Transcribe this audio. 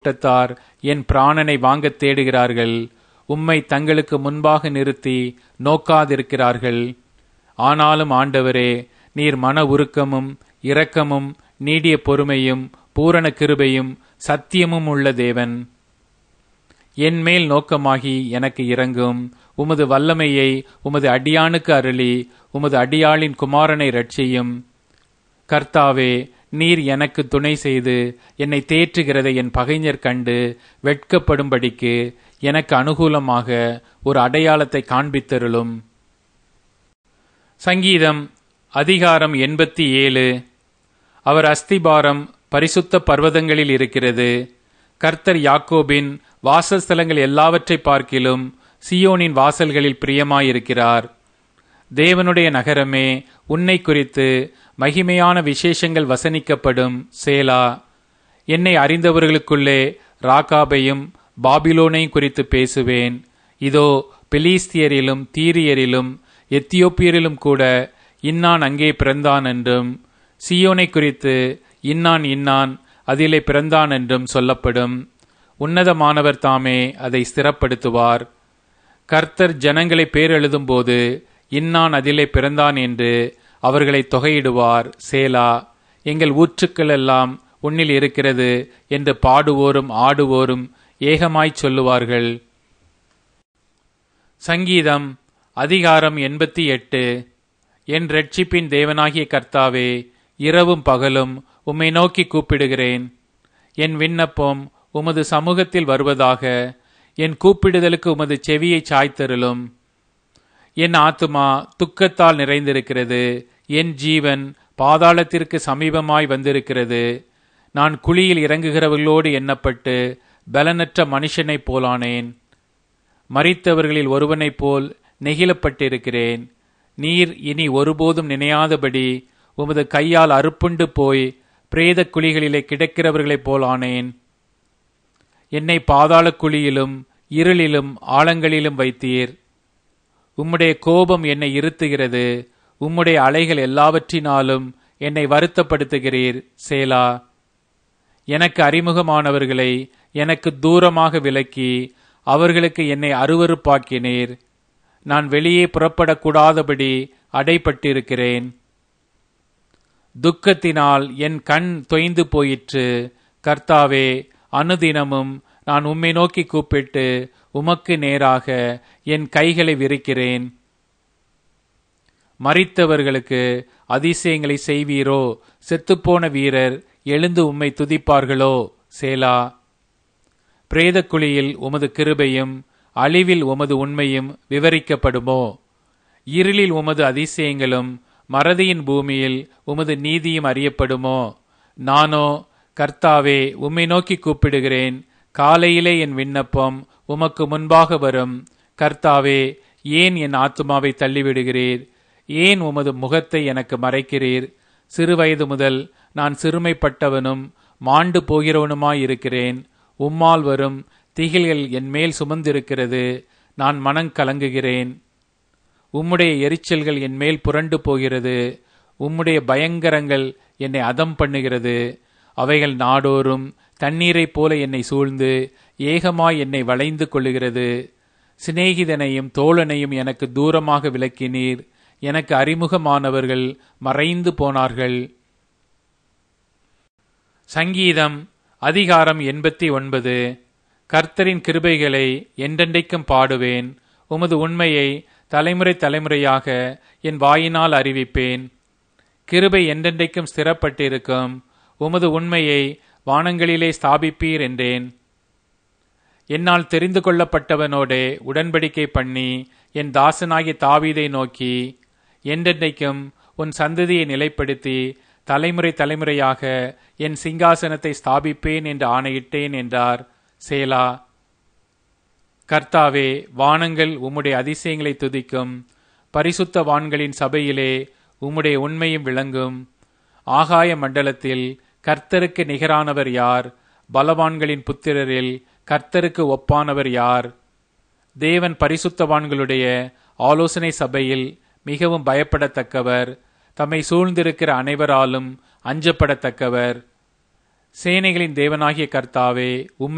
கூட்டத்தார் என் பிராணனை வாங்கத் தேடுகிறார்கள் உம்மை தங்களுக்கு முன்பாக நிறுத்தி நோக்காதிருக்கிறார்கள் ஆனாலும் ஆண்டவரே நீர் மன உருக்கமும் இரக்கமும் நீடிய பொறுமையும் பூரண கிருபையும் சத்தியமும் உள்ள தேவன் என் மேல் நோக்கமாகி எனக்கு இறங்கும் உமது வல்லமையை உமது அடியானுக்கு அருளி உமது அடியாளின் குமாரனை ரட்சியும் கர்த்தாவே நீர் எனக்கு துணை செய்து என்னை தேற்றுகிறதை என் பகைஞர் கண்டு வெட்கப்படும்படிக்கு எனக்கு அனுகூலமாக ஒரு அடையாளத்தை காண்பித்தருளும் சங்கீதம் அதிகாரம் எண்பத்தி ஏழு அவர் அஸ்திபாரம் பரிசுத்த பர்வதங்களில் இருக்கிறது கர்த்தர் யாக்கோபின் வாசஸ்தலங்கள் எல்லாவற்றை பார்க்கிலும் சியோனின் வாசல்களில் பிரியமாயிருக்கிறார் தேவனுடைய நகரமே உன்னை குறித்து மகிமையான விசேஷங்கள் வசனிக்கப்படும் சேலா என்னை அறிந்தவர்களுக்குள்ளே ராகாபையும் பாபிலோனையும் குறித்து பேசுவேன் இதோ பெலிஸ்தியரிலும் தீரியரிலும் எத்தியோப்பியரிலும் கூட இன்னான் அங்கே பிறந்தான் என்றும் சியோனை குறித்து இன்னான் இன்னான் அதிலே பிறந்தான் என்றும் சொல்லப்படும் உன்னதமானவர் தாமே அதை ஸ்திரப்படுத்துவார் கர்த்தர் ஜனங்களை பேரெழுதும்போது இன்னான் அதிலே பிறந்தான் என்று அவர்களை தொகையிடுவார் சேலா எங்கள் ஊற்றுக்கள் எல்லாம் உன்னில் இருக்கிறது என்று பாடுவோரும் ஆடுவோரும் ஏகமாய்ச் சொல்லுவார்கள் சங்கீதம் அதிகாரம் எண்பத்தி எட்டு என் ரட்சிப்பின் தேவனாகிய கர்த்தாவே இரவும் பகலும் உம்மை நோக்கி கூப்பிடுகிறேன் என் விண்ணப்பம் உமது சமூகத்தில் வருவதாக என் கூப்பிடுதலுக்கு உமது செவியை சாய்த்தருளும் என் ஆத்துமா துக்கத்தால் நிறைந்திருக்கிறது என் ஜீவன் பாதாளத்திற்கு சமீபமாய் வந்திருக்கிறது நான் குழியில் இறங்குகிறவர்களோடு எண்ணப்பட்டு பலனற்ற மனுஷனைப் போலானேன் மறித்தவர்களில் ஒருவனைப் போல் நெகிழப்பட்டிருக்கிறேன் நீர் இனி ஒருபோதும் நினையாதபடி உமது கையால் அறுப்புண்டு போய் பிரேத குழிகளிலே கிடக்கிறவர்களைப் போலானேன் என்னை பாதாள குழியிலும் இருளிலும் ஆழங்களிலும் வைத்தீர் உம்முடைய கோபம் என்னை இருத்துகிறது உம்முடைய அலைகள் எல்லாவற்றினாலும் என்னை வருத்தப்படுத்துகிறீர் சேலா எனக்கு அறிமுகமானவர்களை எனக்கு தூரமாக விலக்கி அவர்களுக்கு என்னை அருவறுப்பாக்கினீர் நான் வெளியே புறப்படக்கூடாதபடி அடைப்பட்டிருக்கிறேன் துக்கத்தினால் என் கண் தொய்ந்து போயிற்று கர்த்தாவே அனுதினமும் நான் உம்மை நோக்கி கூப்பிட்டு உமக்கு நேராக என் கைகளை விரிக்கிறேன் மறித்தவர்களுக்கு அதிசயங்களை செய்வீரோ செத்துப்போன வீரர் எழுந்து உம்மை துதிப்பார்களோ சேலா பிரேதக்குழியில் உமது கிருபையும் அழிவில் உமது உண்மையும் விவரிக்கப்படுமோ இருளில் உமது அதிசயங்களும் மறதியின் பூமியில் உமது நீதியும் அறியப்படுமோ நானோ கர்த்தாவே உம்மை நோக்கி கூப்பிடுகிறேன் காலையிலே என் விண்ணப்பம் உமக்கு முன்பாக வரும் கர்த்தாவே ஏன் என் ஆத்துமாவை தள்ளிவிடுகிறீர் ஏன் உமது முகத்தை எனக்கு மறைக்கிறீர் சிறுவயது முதல் நான் சிறுமைப்பட்டவனும் மாண்டு போகிறவனுமாயிருக்கிறேன் உம்மால் வரும் திகில்கள் என் மேல் சுமந்திருக்கிறது நான் மனங் கலங்குகிறேன் உம்முடைய எரிச்சல்கள் என் மேல் புரண்டு போகிறது உம்முடைய பயங்கரங்கள் என்னை அதம் பண்ணுகிறது அவைகள் நாடோறும் தண்ணீரைப் போல என்னை சூழ்ந்து ஏகமாய் என்னை வளைந்து கொள்ளுகிறது சிநேகிதனையும் தோழனையும் எனக்கு தூரமாக விலக்கினீர் எனக்கு அறிமுகமானவர்கள் மறைந்து போனார்கள் சங்கீதம் அதிகாரம் எண்பத்தி ஒன்பது கர்த்தரின் கிருபைகளை என்றென்றைக்கும் பாடுவேன் உமது உண்மையை தலைமுறை தலைமுறையாக என் வாயினால் அறிவிப்பேன் கிருபை என்றென்றைக்கும் ஸ்திரப்பட்டிருக்கும் உமது உண்மையை வானங்களிலே ஸ்தாபிப்பீர் என்றேன் என்னால் தெரிந்து கொள்ளப்பட்டவனோடே உடன்படிக்கை பண்ணி என் தாசனாகிய தாவீதை நோக்கி என்றென்றைக்கும் உன் சந்ததியை நிலைப்படுத்தி தலைமுறை தலைமுறையாக என் சிங்காசனத்தை ஸ்தாபிப்பேன் என்று ஆணையிட்டேன் என்றார் சேலா கர்த்தாவே வானங்கள் உம்முடைய அதிசயங்களை துதிக்கும் பரிசுத்த வான்களின் சபையிலே உம்முடைய உண்மையும் விளங்கும் ஆகாய மண்டலத்தில் கர்த்தருக்கு நிகரானவர் யார் பலவான்களின் புத்திரரில் கர்த்தருக்கு ஒப்பானவர் யார் தேவன் பரிசுத்தவான்களுடைய ஆலோசனை சபையில் மிகவும் பயப்படத்தக்கவர் தம்மை சூழ்ந்திருக்கிற அனைவராலும் அஞ்சப்படத்தக்கவர் சேனைகளின் தேவனாகிய கர்த்தாவே உம்மை